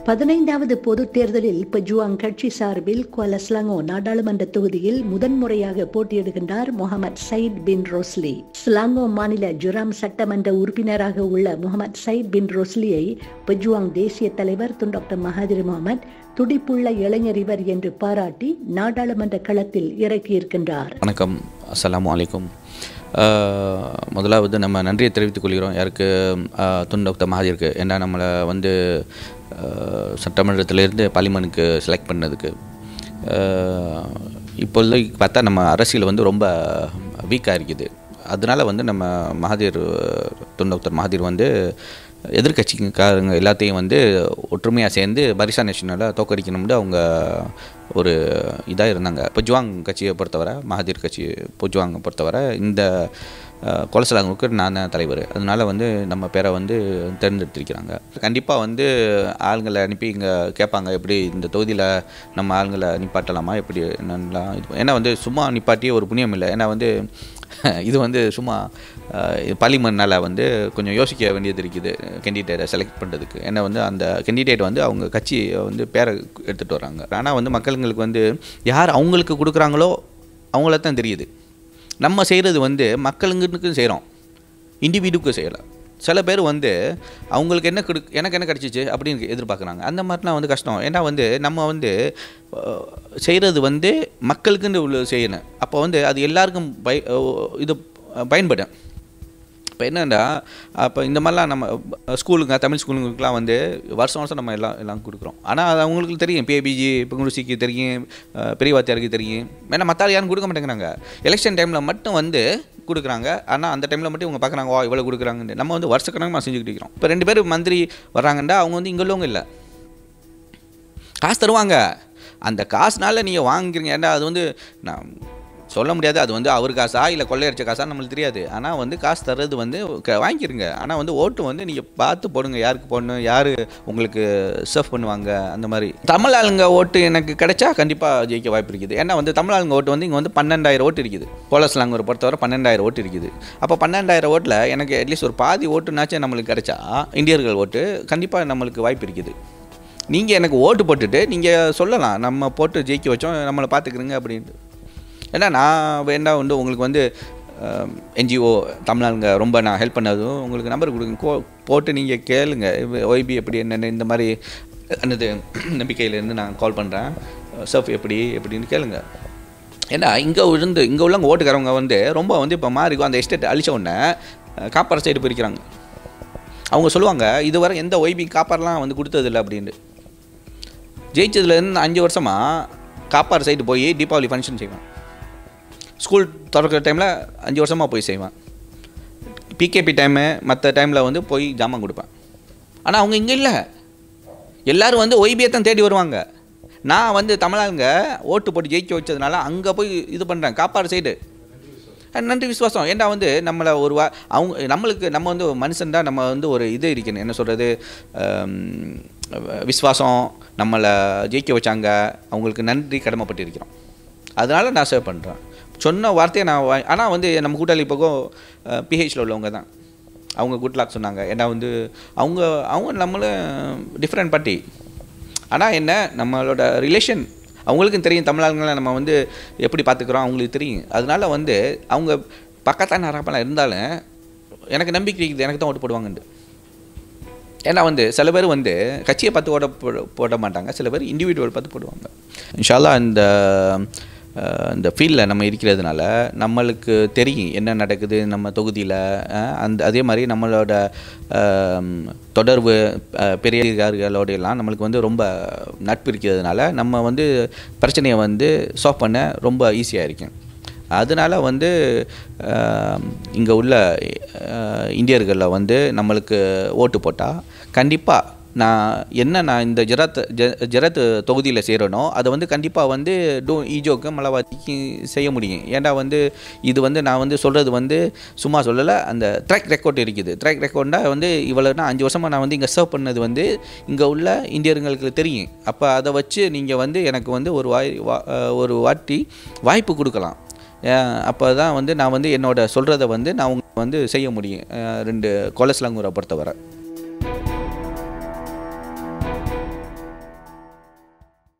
பதினைந்தாவது பொதுத் தேர்தலில் பெஜுவாங் கட்சி சார்பில் குவலஸ்லாங்கோ நாடாளுமன்ற தொகுதியில் முதன்முறையாக போட்டியிடுகின்றார் முகமது சயித் பின் ரோஸ்லி ஸ்லாங்கோ மாநில ஜுராம் சட்டமன்ற உறுப்பினராக உள்ள முகமது சயித் பின் ரோஸ்லியை பெஜுவாங் தேசிய தலைவர் துன் டாக்டர் மகாதிர் முகமது துடிப்புள்ள இளைஞர் இவர் என்று பாராட்டி நாடாளுமன்ற களத்தில் இறக்கியிருக்கின்றார் வணக்கம் அஸ்ஸலாமு அலைக்கும் அஹ், முதலாவது நம்ம நன்றியை தெரிவித்துக் கொள்கிறோம் யாருக்கு அஹ், துன் டாக்டர் மகாதிருக்கு ஏன்னா நம்மளை வந்து அஹ், சட்டமன்றத்திலேருந்து பார்லிமெண்ட்டுக்கு செலக்ட் பண்ணதுக்கு அஹ், இப்பொழுதைக்கு பார்த்தா நம்ம அரசியல் வந்து ரொம்ப வீக்காக இருக்குது அதனால வந்து நம்ம மகாதீர் துன் டாக்டர் மகாதீர் வந்து எதிர்கட்சிக்காரங்க எல்லாத்தையும் வந்து ஒற்றுமையாக சேர்ந்து பரிசா நேஷனலாக தோக்கடிக்கணும்னு அவங்க ஒரு இதாக இருந்தாங்க புஜ்வாங் கட்சியை பொறுத்தவரை மகாதீர் கட்சி புஜ்வாங்கை பொறுத்தவரை இந்த கொலசலாங்குக்கு நான் தான் தலைவர் அதனால வந்து நம்ம பேரை வந்து தேர்ந்தெடுத்திருக்கிறாங்க கண்டிப்பாக வந்து ஆளுங்களை அனுப்பி இங்கே கேட்பாங்க எப்படி இந்த தொகுதியில் நம்ம ஆளுங்களை நிப்பாட்டலாமா எப்படி என்னென்னலாம் இது ஏன்னா வந்து சும்மா நிப்பாட்டியே ஒரு புண்ணியம் இல்லை ஏன்னா வந்து இது வந்து சும்மா பார்லிமெண்ட்னால் வந்து கொஞ்சம் யோசிக்க வேண்டியது இருக்குது கேண்டிடேட்டை செலக்ட் பண்ணுறதுக்கு ஏன்னா வந்து அந்த கேண்டிடேட் வந்து அவங்க கட்சியை வந்து பேரை எடுத்துகிட்டு வராங்க ஆனால் வந்து மக்களுங்களுக்கு வந்து யார் அவங்களுக்கு கொடுக்குறாங்களோ அவங்கள தான் தெரியுது நம்ம செய்கிறது வந்து மக்களுங்களுக்கு செய்கிறோம் இண்டிவிஜுவுக்கு செய்யலை சில பேர் வந்து அவங்களுக்கு என்ன கொடு எனக்கு என்ன கிடச்சிச்சு அப்படின்னு எதிர்பார்க்குறாங்க அந்த மாதிரிலாம் வந்து கஷ்டம் ஏன்னா வந்து நம்ம வந்து செய்கிறது வந்து மக்களுக்குன்னு உள்ள செய்யணும் அப்போ வந்து அது எல்லாருக்கும் பய இது பயன்படும் இப்போ என்னென்னா அப்போ இந்த மாதிரிலாம் நம்ம ஸ்கூலுங்க தமிழ் ஸ்கூலுங்களுக்குலாம் வந்து வருஷம் வருஷம் நம்ம எல்லாம் எல்லாம் கொடுக்குறோம் ஆனால் அது அவங்களுக்கு தெரியும் பிஏபிஜி பெங்குருசிக்கு தெரியும் அஹ், பெரிய வாத்தியாருக்கு தெரியும் ஏன்னா மற்ற யாரும் கொடுக்க மாட்டேங்கிறாங்க எலெக்ஷன் டைமில் மட்டும் வந்து கொடுக்குறாங்க ஆனால் அந்த டைமில் மட்டும் இவங்க பார்க்குறாங்க வா இவ்வளோ கொடுக்குறாங்கன்னு நம்ம வந்து வருஷக்கணக்காக செஞ்சுக்கிட்டு இருக்கிறோம் இப்போ ரெண்டு பேர் மந்திரி வர்றாங்கண்டா அவங்க வந்து இங்கே உள்ளவங்க இல்லை காசு தருவாங்க அந்த காசுனால நீங்கள் வாங்குறீங்க ஏன்னா அது வந்து நான் சொல்ல முடியாது அது வந்து அவர் காசா இல்லை கொள்ளையடிச்ச காசா நம்மளுக்கு தெரியாது ஆனால் வந்து காசு தர்றது வந்து க- வாங்கிக்கிறங்க ஆனால் வந்து ஓட்டு வந்து நீங்கள் பார்த்து போடுங்க யாருக்கு போடணும் யார் உங்களுக்கு சர்வ் பண்ணுவாங்க அந்த மாதிரி தமிழ் ஆளுங்க ஓட்டு எனக்கு கிடைச்சா கண்டிப்பாக ஜெயிக்க வாய்ப்பு இருக்குது ஏன்னா வந்து தமிழ் ஆளுங்க ஓட்டு வந்து இங்கே வந்து பன்னெண்டாயிரம் ஓட்டு இருக்குது போலஸ்லாங்கூர் பொறுத்தவரை பன்னெண்டாயிரம் ஓட்டு இருக்குது அப்போ பன்னெண்டாயிரம் ஓட்டில் எனக்கு அட்லீஸ்ட் ஒரு பாதி ஓட்டுனாச்சும் நம்மளுக்கு கிடைச்சா இந்தியர்கள் ஓட்டு கண்டிப்பாக நம்மளுக்கு வாய்ப்பு இருக்குது நீங்கள் எனக்கு ஓட்டு போட்டுட்டு நீங்கள் சொல்லலாம் நம்ம போட்டு ஜெயிக்க வச்சோம் நம்மளை பார்த்துக்கிறங்க அப்படின்ட்டு ஏன்னா நான் வேண்டாம் வந்து உங்களுக்கு வந்து என்ஜிஓ தமிழ்நாடுங்க ரொம்ப நான் ஹெல்ப் பண்ணதும் உங்களுக்கு நம்பர் கொடுங்க கோ போட்டு நீங்கள் கேளுங்க ஒய்பி எப்படி என்னென்ன இந்த மாதிரி என்னது நம்பிக்கையிலேருந்து நான் கால் பண்ணுறேன் சர்ஃப் எப்படி எப்படின்னு கேளுங்க ஏன்னா இங்கே இருந்து இங்கே உள்ளவங்க ஓட்டுக்காரவங்க வந்து ரொம்ப வந்து இப்போ மாறி அந்த எஸ்டேட் அழிச்ச உடனே காப்பர் சைடு பிரிக்கிறாங்க அவங்க சொல்லுவாங்க இதுவரை எந்த ஒய்பி காப்பர்லாம் வந்து கொடுத்ததில்ல அப்படின்ட்டு ஜெயிச்சதுலேருந்து அஞ்சு வருஷமாக காப்பார் சைடு போய் தீபாவளி ஃபங்க்ஷன் செய்வேன் ஸ்கூல் திறக்கிற டைமில் அஞ்சு வருஷமாக போய் செய்வேன் பிகேபி டைமு மற்ற டைமில் வந்து போய் ஜாமான் கொடுப்பேன் ஆனால் அவங்க இங்கே இல்லை எல்லாரும் வந்து ஒய்பியை தான் தேடி வருவாங்க நான் வந்து தமிழாளுங்க ஓட்டு போட்டு ஜெயிக்க வச்சதுனால அங்கே போய் இது பண்ணுறேன் காப்பாடு சைடு நன்றி விசுவாசம் ஏன்டா வந்து நம்மளை ஒரு வா அவங்க நம்மளுக்கு நம்ம வந்து மனுஷன் தான் நம்ம வந்து ஒரு இது இருக்கணும் என்ன சொல்கிறது விசுவாசம் நம்மளை ஜெயிக்க வச்சாங்க அவங்களுக்கு நன்றி கடமைப்பட்டு இருக்கிறோம் அதனால் நான் சேவ் பண்ணுறேன் சொன்ன வார்த்தையை நான் வா ஆனால் வந்து நம்ம கூட்டாளி பக்கம் பிஹெச்சில் உள்ளவங்க தான் அவங்க குட் லாக் சொன்னாங்க ஏன்னா வந்து அவங்க அவங்க நம்மளும் டிஃப்ரெண்ட் பார்ட்டி ஆனால் என்ன நம்மளோட ரிலேஷன் அவங்களுக்கும் தெரியும் தமிழாளுங்களை நம்ம வந்து எப்படி பார்த்துக்குறோம் அவங்களுக்கு தெரியும் அதனால வந்து அவங்க பக்கத்தான அரப்பெல்லாம் இருந்தாலும் எனக்கு நம்பிக்கை இருக்குது எனக்கு தான் ஓட்டு போடுவாங்கன்ட்டு ஏன்னா வந்து சில பேர் வந்து கட்சியை பார்த்து ஓட போட- போட மாட்டாங்க சில பேர் இண்டிவிஜுவல் பார்த்து போடுவாங்க இன்ஷால்லா இந்த அஹ், இந்த ஃபீல்டில் நம்ம இருக்கிறதுனால நம்மளுக்கு தெரியும் என்ன நடக்குது நம்ம தொகுதியில் அந்த அதே மாதிரி நம்மளோட அஹ், தொடர்பு அஹ், பெரியகார்களோட எல்லாம் நம்மளுக்கு வந்து ரொம்ப நட்பு இருக்கிறதுனால நம்ம வந்து பிரச்சனையை வந்து சால்வ் பண்ண ரொம்ப ஈஸியாக இருக்கும் அதனால வந்து இங்கே உள்ள அஹ், இந்தியர்களில் வந்து நம்மளுக்கு ஓட்டு போட்டால் கண்டிப்பாக நான் என்ன நான் இந்த ஜெராத் ஜெ ஜெரத் தொகுதியில் செய்கிறனோ அதை வந்து கண்டிப்பாக வந்து டூ ஈஜோக்கு மலவாதிக்கு செய்ய முடியும் ஏன்டா வந்து இது வந்து நான் வந்து சொல்கிறது வந்து சும்மா சொல்லலை அந்த ட்ராக் ரெக்கார்ட் இருக்குது ட்ராக் ரெக்கார்ட்னா வந்து இவ்வளோனா அஞ்சு வருஷமாக நான் வந்து இங்கே சர்வ் பண்ணது வந்து இங்கே உள்ள இந்தியர்களுக்கு தெரியும் அப்போ அதை வச்சு நீங்கள் வந்து எனக்கு வந்து ஒரு வாய் வா- அஹ் ஒரு வாட்டி வாய்ப்பு கொடுக்கலாம் அப்போ தான் வந்து நான் வந்து என்னோட சொல்கிறத வந்து நான் உங்களுக்கு வந்து செய்ய முடியும் அஹ் ரெண்டு கொலஸ்லாங்கூரை பொறுத்தவரை